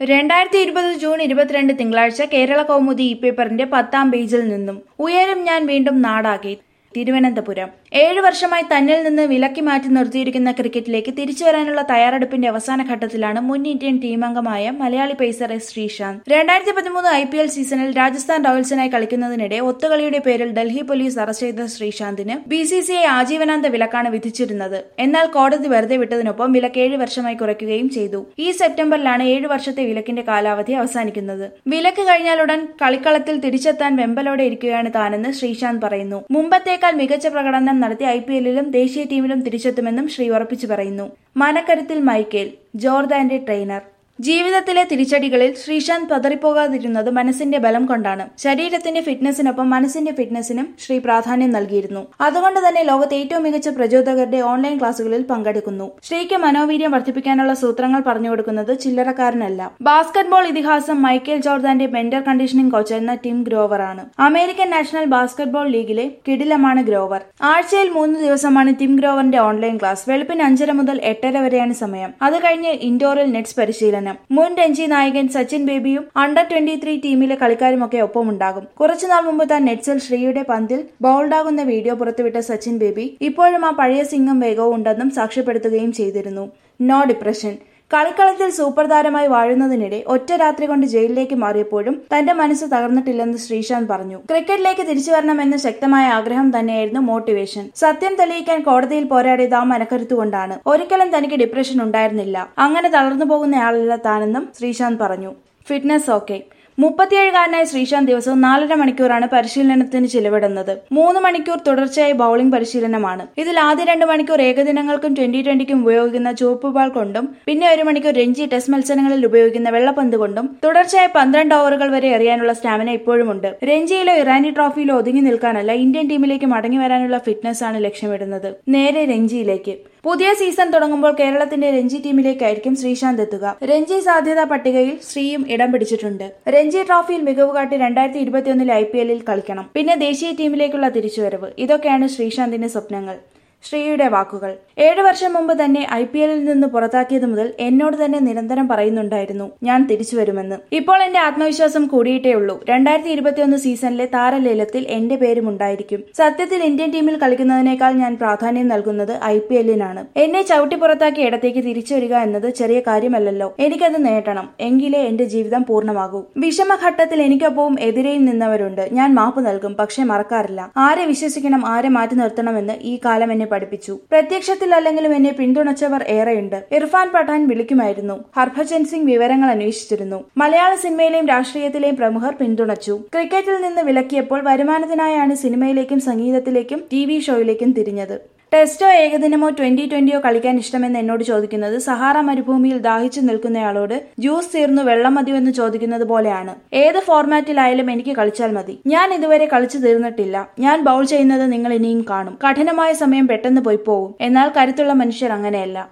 രണ്ടായിരത്തി ഇരുപത് ജൂൺ ഇരുപത്തിരണ്ട് തിങ്കളാഴ്ച കേരള കൗമുദി ഇ പേപ്പറിന്റെ പത്താം പേജിൽ നിന്നും ഉയരും ഞാൻ വീണ്ടും നാടാകെ തിരുവനന്തപുരം ഏഴു വർഷമായി തന്നിൽ നിന്ന് വിലക്കി മാറ്റി നിർത്തിയിരിക്കുന്ന ക്രിക്കറ്റിലേക്ക് തിരിച്ചു വരാനുള്ള തയ്യാറെടുപ്പിന്റെ അവസാന ഘട്ടത്തിലാണ് മുൻ ഇന്ത്യൻ ടീമംഗമായ മലയാളി പേസർ എസ് ശ്രീശാന്ത് രണ്ടായിരത്തി പതിമൂന്ന് ഐ പി എൽ സീസണിൽ രാജസ്ഥാൻ റോയൽസിനായി കളിക്കുന്നതിനിടെ ഒത്തുകളിയുടെ പേരിൽ ഡൽഹി പോലീസ് അറസ്റ്റ് ചെയ്ത ശ്രീശാന്തിന് ബി സി സി ഐ ആജീവനാന്ത വിലക്കാണ് വിധിച്ചിരുന്നത് എന്നാൽ കോടതി വെറുതെ വിട്ടതിനൊപ്പം വിലക്ക് ഏഴ് വർഷമായി കുറയ്ക്കുകയും ചെയ്തു ഈ സെപ്റ്റംബറിലാണ് ഏഴു വർഷത്തെ വിലക്കിന്റെ കാലാവധി അവസാനിക്കുന്നത് വിലക്ക് കഴിഞ്ഞാലുടൻ കളിക്കളത്തിൽ തിരിച്ചെത്താൻ വെമ്പലോടെ ഇരിക്കുകയാണ് താനെന്ന് ശ്രീശാന്ത് പറയുന്നു മുമ്പത്തേക്കാൾ മികച്ച പ്രകടനം നടത്തി ഐ പി എല്ലിലും ദേശീയ ടീമിലും തിരിച്ചെത്തുമെന്നും ശ്രീ ഉറപ്പിച്ചു പറയുന്നു മനക്കരുത്തിൽ മൈക്കേൽ ജോർദാന്റെ ട്രെയിനർ ജീവിതത്തിലെ തിരിച്ചടികളിൽ ശ്രീശാന്ത് പതറിപ്പോകാതിരുന്നത് മനസ്സിന്റെ ബലം കൊണ്ടാണ് ശരീരത്തിന്റെ ഫിറ്റ്നസിനൊപ്പം മനസ്സിന്റെ ഫിറ്റ്നസിനും ശ്രീ പ്രാധാന്യം നൽകിയിരുന്നു അതുകൊണ്ട് തന്നെ ലോകത്തെ ഏറ്റവും മികച്ച പ്രചോദകരുടെ ഓൺലൈൻ ക്ലാസുകളിൽ പങ്കെടുക്കുന്നു ശ്രീക്ക് മനോവീര്യം വർദ്ധിപ്പിക്കാനുള്ള സൂത്രങ്ങൾ പറഞ്ഞു കൊടുക്കുന്നത് ചില്ലറക്കാരനല്ല ബാസ്കറ്റ്ബോൾ ഇതിഹാസം മൈക്കേൽ ജോർദാന്റെ മെന്റർ കണ്ടീഷനിംഗ് കോച്ച് എന്ന ടിം ഗ്രോവർ ആണ് അമേരിക്കൻ നാഷണൽ ബാസ്കറ്റ്ബോൾ ലീഗിലെ കിടിലമാണ് ഗ്രോവർ ആഴ്ചയിൽ മൂന്ന് ദിവസമാണ് ടിം ഗ്രോവറിന്റെ ഓൺലൈൻ ക്ലാസ് വെളുപ്പിന് അഞ്ചര മുതൽ എട്ടര വരെയാണ് സമയം അത് കഴിഞ്ഞ് ഇൻഡോറിൽ നെറ്റ്സ് പരിശീലനം മുൻ രഞ്ജി നായകൻ സച്ചിൻ ബേബിയും അണ്ടർ ട്വന്റി ത്രീ ടീമിലെ കളിക്കാരുമൊക്കെ ഒപ്പമുണ്ടാകും കുറച്ചുനാൾ മുമ്പ് താൻ നെറ്റ്സിൽ ശ്രീയുടെ പന്തിൽ ബൗൾഡാകുന്ന വീഡിയോ പുറത്തുവിട്ട സച്ചിൻ ബേബി ഇപ്പോഴും ആ പഴയ സിംഗം വേഗവും ഉണ്ടെന്നും സാക്ഷ്യപ്പെടുത്തുകയും ചെയ്തിരുന്നു നോ ഡിപ്രഷൻ കളിക്കളത്തിൽ സൂപ്പർ താരമായി വാഴുന്നതിനിടെ ഒറ്റ രാത്രി കൊണ്ട് ജയിലിലേക്ക് മാറിയപ്പോഴും തന്റെ മനസ്സ് തകർന്നിട്ടില്ലെന്ന് ശ്രീശാന്ത് പറഞ്ഞു ക്രിക്കറ്റിലേക്ക് തിരിച്ചു വരണമെന്ന ശക്തമായ ആഗ്രഹം തന്നെയായിരുന്നു മോട്ടിവേഷൻ സത്യം തെളിയിക്കാൻ കോടതിയിൽ പോരാടിയത് ആ മനക്കരുത്തുകൊണ്ടാണ് ഒരിക്കലും തനിക്ക് ഡിപ്രഷൻ ഉണ്ടായിരുന്നില്ല അങ്ങനെ തളർന്നു പോകുന്നയാളല്ല താനെന്നും ശ്രീശാന്ത് പറഞ്ഞു ഫിറ്റ്നസ് ഓക്കെ മുപ്പത്തിയേഴുകാരനായ ശ്രീശാന്ത് ദിവസവും നാലര മണിക്കൂറാണ് പരിശീലനത്തിന് ചിലവിടുന്നത് മൂന്ന് മണിക്കൂർ തുടർച്ചയായി ബൌളിംഗ് പരിശീലനമാണ് ഇതിൽ ആദ്യ രണ്ട് മണിക്കൂർ ഏകദിനങ്ങൾക്കും ട്വന്റി ട്വന്റിക്കും ഉപയോഗിക്കുന്ന ചുവപ്പ് ബാൾ കൊണ്ടും പിന്നെ ഒരു മണിക്കൂർ രഞ്ജി ടെസ്റ്റ് മത്സരങ്ങളിൽ ഉപയോഗിക്കുന്ന വെള്ളപ്പന്ത് കൊണ്ടും തുടർച്ചയായി പന്ത്രണ്ട് ഓവറുകൾ വരെ എറിയാനുള്ള സ്റ്റാമിന ഇപ്പോഴുമുണ്ട് രഞ്ജിയിലോ ഇറാനി ട്രോഫിയിലോ ഒതുങ്ങി നിൽക്കാനല്ല ഇന്ത്യൻ ടീമിലേക്ക് മടങ്ങി വരാനുള്ള ഫിറ്റ്നസ് ആണ് ലക്ഷ്യമിടുന്നത് നേരെ രഞ്ജിയിലേക്ക് പുതിയ സീസൺ തുടങ്ങുമ്പോൾ കേരളത്തിന്റെ രഞ്ജി ടീമിലേക്കായിരിക്കും ശ്രീശാന്ത് എത്തുക രഞ്ജി സാധ്യതാ പട്ടികയിൽ ശ്രീയും ഇടം പിടിച്ചിട്ടുണ്ട് രഞ്ജി ട്രോഫിയിൽ മികവ് കാട്ടി രണ്ടായിരത്തി ഇരുപത്തിയൊന്നിൽ ഐ പി എല്ലിൽ കളിക്കണം പിന്നെ ദേശീയ ടീമിലേക്കുള്ള തിരിച്ചുവരവ് ഇതൊക്കെയാണ് ശ്രീശാന്തിന്റെ സ്വപ്നങ്ങൾ ശ്രീയുടെ വാക്കുകൾ ഏഴു വർഷം മുമ്പ് തന്നെ ഐ പി എല്ലിൽ നിന്ന് പുറത്താക്കിയത് മുതൽ എന്നോട് തന്നെ നിരന്തരം പറയുന്നുണ്ടായിരുന്നു ഞാൻ തിരിച്ചു വരുമെന്ന് ഇപ്പോൾ എന്റെ ആത്മവിശ്വാസം കൂടിയിട്ടേ ഉള്ളൂ രണ്ടായിരത്തി ഇരുപത്തിയൊന്ന് സീസണിലെ താരലേലത്തിൽ എന്റെ പേരും ഉണ്ടായിരിക്കും സത്യത്തിൽ ഇന്ത്യൻ ടീമിൽ കളിക്കുന്നതിനേക്കാൾ ഞാൻ പ്രാധാന്യം നൽകുന്നത് ഐ പി എല്ലിനാണ് എന്നെ ചവിട്ടി പുറത്താക്കി ഇടത്തേക്ക് തിരിച്ചു വരിക എന്നത് ചെറിയ കാര്യമല്ലല്ലോ എനിക്കത് നേടണം എങ്കിലേ എന്റെ ജീവിതം പൂർണ്ണമാകൂ വിഷമഘട്ടത്തിൽ എനിക്കൊപ്പവും എതിരെയും നിന്നവരുണ്ട് ഞാൻ മാപ്പ് നൽകും പക്ഷെ മറക്കാറില്ല ആരെ വിശ്വസിക്കണം ആരെ മാറ്റി നിർത്തണമെന്ന് ഈ കാലം എന്നെ പഠിപ്പിച്ചു പ്രത്യക്ഷത്തിലല്ലെങ്കിലും എന്നെ പിന്തുണച്ചവർ ഏറെയുണ്ട് ഇർഫാൻ പഠാൻ വിളിക്കുമായിരുന്നു ഹർഭജൻ സിംഗ് വിവരങ്ങൾ അന്വേഷിച്ചിരുന്നു മലയാള സിനിമയിലെയും രാഷ്ട്രീയത്തിലെയും പ്രമുഖർ പിന്തുണച്ചു ക്രിക്കറ്റിൽ നിന്ന് വിലക്കിയപ്പോൾ വരുമാനത്തിനായാണ് സിനിമയിലേക്കും സംഗീതത്തിലേക്കും ടി വി ഷോയിലേക്കും തിരിഞ്ഞത് ടെസ്റ്റോ ഏകദിനമോ ട്വന്റി ട്വന്റിയോ കളിക്കാൻ ഇഷ്ടമെന്ന് എന്നോട് ചോദിക്കുന്നത് സഹാറ മരുഭൂമിയിൽ ദാഹിച്ചു നിൽക്കുന്നയാളോട് ജ്യൂസ് തീർന്നു വെള്ളം മതിയോ എന്ന് ചോദിക്കുന്നത് പോലെയാണ് ഏത് ഫോർമാറ്റിലായാലും എനിക്ക് കളിച്ചാൽ മതി ഞാൻ ഇതുവരെ കളിച്ചു തീർന്നിട്ടില്ല ഞാൻ ബൗൾ ചെയ്യുന്നത് നിങ്ങൾ ഇനിയും കാണും കഠിനമായ സമയം പെട്ടെന്ന് പോയി പോവും എന്നാൽ കരുത്തുള്ള മനുഷ്യർ അങ്ങനെയല്ല